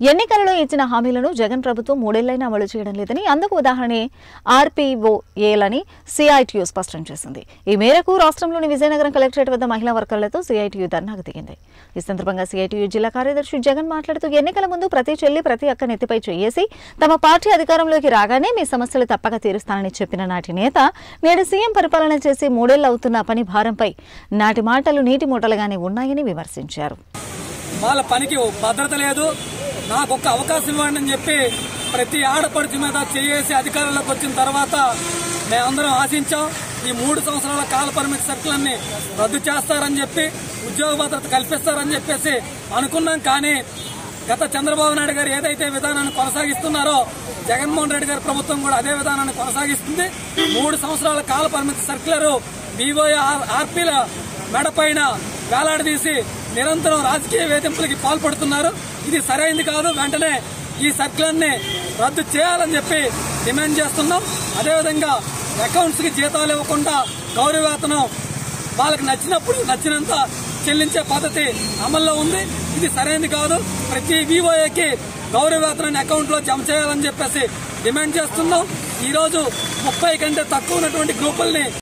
ఎన్నికలలో ఇచ్చిన హామీలను జగన్ ప్రభుత్వం మూడేళ్లైనా అమలు చేయడం లేదని అందుకు ఉదాహరణే ఆర్పీఓఏలని సిఐటియు స్పష్టం చేసింది ఈ మేరకు రాష్ట్రంలోని విజయనగరం కలెక్టరేట్ వద్ద మహిళా వర్కర్లతో సిఐటియు ధర్నాకు దిగింది ఈ సందర్భంగా సిఐటియు జిల్లా కార్యదర్శి జగన్ మాట్లాడుతూ ఎన్నికల ముందు ప్రతి చెల్లి ప్రతి అక్క నెత్తిపై చేయేసి తమ పార్టీ అధికారంలోకి రాగానే మీ సమస్యలు తప్పక తీరుస్తానని చెప్పిన నాటి నేత నేడు సీఎం పరిపాలన చేసి మూడేళ్లు అవుతున్న పని భారంపై నాటి మాటలు నీటి మూటలుగానే ఉన్నాయని విమర్శించారు వాళ్ళ పనికి భద్రత లేదు నాకు ఒక్క అవకాశం ఇవ్వండి అని చెప్పి ప్రతి ఆడపడుచు మీద చేసి అధికారంలోకి వచ్చిన తర్వాత మేమందరం ఆశించాం ఈ మూడు సంవత్సరాల కాల పరిమితి సర్కులన్నీ రద్దు చేస్తారని చెప్పి ఉద్యోగ భద్రత కల్పిస్తారని చెప్పేసి అనుకున్నాం కానీ గత చంద్రబాబు నాయుడు గారు ఏదైతే విధానాన్ని కొనసాగిస్తున్నారో జగన్మోహన్ రెడ్డి గారి ప్రభుత్వం కూడా అదే విధానాన్ని కొనసాగిస్తుంది మూడు సంవత్సరాల కాల పరిమితి సర్కులర్ వివోఏ ఆర్పీల మెడపైన వేలాడదీసి నిరంతరం రాజకీయ వేధింపులకి పాల్పడుతున్నారు ఇది సరైంది కాదు వెంటనే ఈ సర్కులర్ని రద్దు చేయాలని చెప్పి డిమాండ్ చేస్తున్నాం అదేవిధంగా అకౌంట్స్ కి జీతాలు ఇవ్వకుండా గౌరవేతనం వాళ్ళకి నచ్చినప్పుడు నచ్చినంత చెల్లించే పద్ధతి అమల్లో ఉంది ఇది సరైనది కాదు ప్రతి వివోఏకి గౌరవేతనాన్ని అకౌంట్ లో జమ చేయాలని చెప్పేసి డిమాండ్ చేస్తున్నాం ఈ రోజు ముప్పై కంటే తక్కువ ఉన్నటువంటి గ్రూపుల్ని